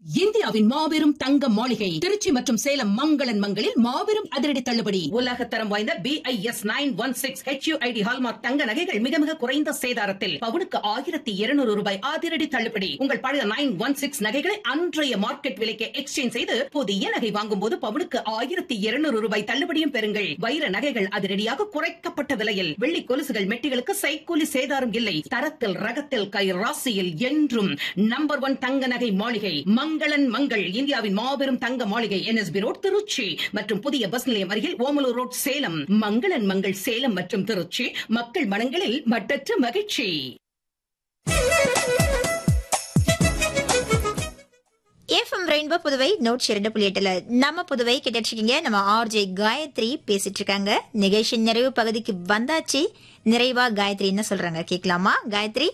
இந்தியாவின் மாபெரும் தங்க மாளிகை திருச்சி மற்றும் சேலம் மங்களன் மங்களில் மாபெரும் அதிரடி தள்ளுபடி உலக தரம் வாய்ந்த B I S nine one six HUID hallmark தங்க நகைகள் மிக மிக குறைந்த சேதாரத்தில் பவுனுக்கு ஆயிரத்தி இருநூறு ரூபாய் அதிரடி தள்ளுபடி உங்கள் பழைய நைன் ஒன் சிக்ஸ் நகைகளை அன்றைய மார்க்கெட் விலைக்கு எக்ஸ்சேஞ்ச் செய்து புதிய நகை வாங்கும் போது பவுனுக்கு ஆயிரத்தி இருநூறு ரூபாய் தள்ளுபடியும் பெறுங்கள் வைர நகைகள் அதிரடியாக குறைக்கப்பட்ட விலையில் வெள்ளி கொலுசுகள் மெட்டிகளுக்கு சைக்கூலி சேதாரம் இல்லை தரத்தில் ரகத்தில் கை ராசியில் என்றும் நம்பர் ஒன் தங்க நகை மாளிகை மங்களன் மங்கள் இந்தியாவின் மாபெரும் தங்க மாளிகை என்எஸ்பி ரோட் திருச்சி மற்றும் புதிய பஸ் நிலையம் அருகில் ஓமலூர் ரோட் சேலம் மங்களன் மங்கள் சேலம் மற்றும் திருச்சி மக்கள் மனங்களில் மட்டற்ற மகிழ்ச்சி எஃப்எம் ரெயின்போ புதுவை நூற்றி இரண்டு புள்ளி எட்டுல நம்ம புதுவை கேட்டுருக்கீங்க நம்ம ஆர்ஜே காயத்ரி பேசிட்டு இருக்காங்க நிகழ்ச்சி நிறைவு பகுதிக்கு வந்தாச்சு நிறைவா காயத்ரி என்ன சொல்றாங்க கேட்கலாமா காயத்ரி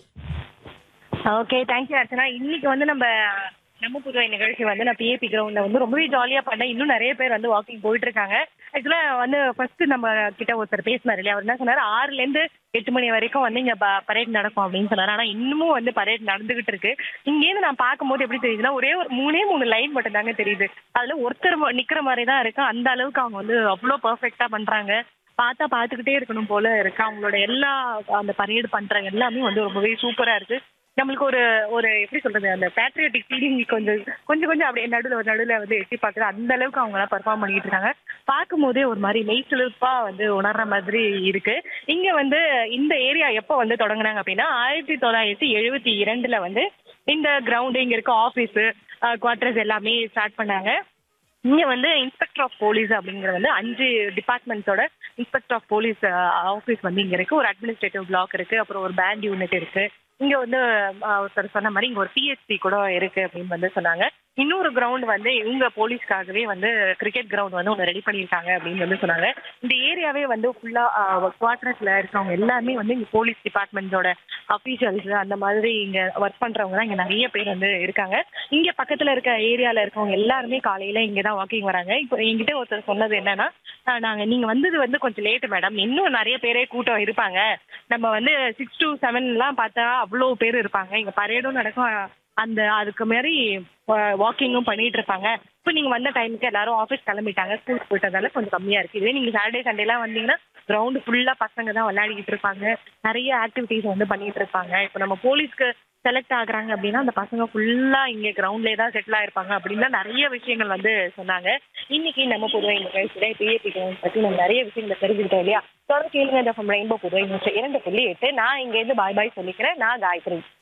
ஓகே தேங்க்யூ அர்ச்சனா இன்னைக்கு வந்து நம்ம நம்ம புதுவை நிகழ்ச்சி வந்து நான் பிஏபி கிரவுண்ட்ல வந்து ரொம்பவே ஜாலியா பண்ணேன் இன்னும் நிறைய பேர் வந்து வாக்கிங் போயிட்டு இருக்காங்க ஆக்சுவலா வந்து ஃபர்ஸ்ட் நம்ம கிட்ட ஒருத்தர் பேசினார் இல்லையா அவர் என்ன சொன்னாரு ஆறுல இருந்து எட்டு மணி வரைக்கும் வந்து இங்க பரேட் நடக்கும் அப்படின்னு சொன்னாரு ஆனா இன்னமும் வந்து பரேட் நடந்துகிட்டு இருக்கு இங்கேருந்து நான் பார்க்கும்போது எப்படி தெரியுதுன்னா ஒரே ஒரு மூணே மூணு லைன் மட்டும் தாங்க தெரியுது அதுல ஒருத்தர் ம- நிக்கிற மாதிரி தான் இருக்கு அந்த அளவுக்கு அவங்க வந்து அவ்வளோ பர்ஃபெக்டா பண்றாங்க பார்த்தா பார்த்துக்கிட்டே இருக்கணும் போல இருக்கு அவங்களோட எல்லா அந்த பரேடு பண்ற எல்லாமே வந்து ரொம்பவே சூப்பரா இருக்கு நம்மளுக்கு ஒரு ஒரு எப்படி சொல்றது அந்த பேட்ரியாட்டிக் ஃபீலிங் கொஞ்சம் கொஞ்சம் கொஞ்சம் அப்படியே நடுவில் ஒரு நடுவில் வந்து எட்டி பார்க்குறது அந்த அளவுக்கு அவங்க எல்லாம் பெர்ஃபார்ம் பண்ணிட்டு இருக்காங்க பார்க்கும் போதே ஒரு மாதிரி மெய்சிலிருப்பா வந்து உணர்ற மாதிரி இருக்கு இங்க வந்து இந்த ஏரியா எப்போ வந்து தொடங்குனாங்க அப்படின்னா ஆயிரத்தி தொள்ளாயிரத்தி எழுபத்தி இரண்டுல வந்து இந்த கிரவுண்டு இங்க இருக்க ஆஃபீஸு குவார்டர்ஸ் எல்லாமே ஸ்டார்ட் பண்ணாங்க இங்க வந்து இன்ஸ்பெக்டர் ஆஃப் போலீஸ் அப்படிங்கிற வந்து அஞ்சு டிபார்ட்மெண்ட்ஸோட இன்ஸ்பெக்டர் ஆஃப் போலீஸ் ஆஃபீஸ் வந்து இங்க இருக்கு ஒரு அட்மினிஸ்ட்ரேட்டிவ் பிளாக் இருக்கு அப்புறம் ஒரு பேண்ட் யூனிட் இருக்கு இங்க வந்து அஹ், ஒருத்தர் சொன்ன மாதிரி இங்க ஒரு பிஹெச்சி கூட இருக்கு அப்படின்னு வந்து சொன்னாங்க இன்னொரு கிரவுண்ட் வந்து இவங்க போலீஸ்க்காகவே வந்து கிரிக்கெட் கிரவுண்ட் வந்து ஒன்று ரெடி பண்ணியிருக்காங்க அப்படின்னு வந்து சொன்னாங்க இந்த ஏரியாவே வந்து ஃபுல்லா குவார்டர்ஸ்ல இருக்கவங்க எல்லாமே வந்து இங்க போலீஸ் டிபார்ட்மெண்ட்ஸோட அஃபீஷியல்ஸ் அந்த மாதிரி இங்க ஒர்க் பண்றவங்க தான் இங்க நிறைய பேர் வந்து இருக்காங்க இங்க பக்கத்துல இருக்க ஏரியால இருக்கவங்க எல்லாருமே காலையில இங்க தான் வாக்கிங் வராங்க இப்போ என்கிட்ட ஒருத்தர் சொன்னது என்னன்னா "ஆஹ், நாங்க நீங்க வந்தது வந்து கொஞ்சம் லேட் மேடம் இன்னும் நிறைய பேரே கூட்டம் இருப்பாங்க நம்ம வந்து சிக்ஸ் டு செவன்லாம் பார்த்தா அவ்வளோ பேர் இருப்பாங்க இங்க பரேடும் நடக்கும் அந்த அதுக்கு மாதிரி வாக்கிங்கும் பண்ணிட்டு இருப்பாங்க இப்போ நீங்க வந்த டைமுக்கு எல்லாரும் ஆஃபீஸ் கிளம்பிட்டாங்க ஸ்கூல் போயிட்டதால கொஞ்சம் கம்மியா இருக்கு இதே நீங்க சாட்டர்டே சண்டேலாம் வந்தீங்கன்னா கிரவுண்டு ஃபுல்லா பசங்க தான் விளையாடிக்கிட்டு இருப்பாங்க நிறைய ஆக்டிவிட்டிஸ் வந்து பண்ணிட்டு இருப்பாங்க இப்போ நம்ம போலீஸ்க்கு செலக்ட் ஆகுறாங்க அப்படின்னா அந்த பசங்க ஃபுல்லா இங்க கிரவுண்ட்லேயே தான் செட்டில் ஆயிருப்பாங்க அப்படின்னு நிறைய விஷயங்கள் வந்து சொன்னாங்க இன்னைக்கு நம்ம புதுவை நிகழ்ச்சியில பிஏபி கிரவுண்ட் பத்தி நம்ம நிறைய விஷயங்களை தெரிஞ்சுக்கிட்டோம் இல்லையா தொடர்ந்து கேளுங்க இந்த ரெயின்போ புதுவை நிகழ்ச்சி இரண்டு புள்ளி எட்டு நான் இங்க இருந்து பாய் பாய் சொல்லிக்கிறேன் நான் காயத்ரி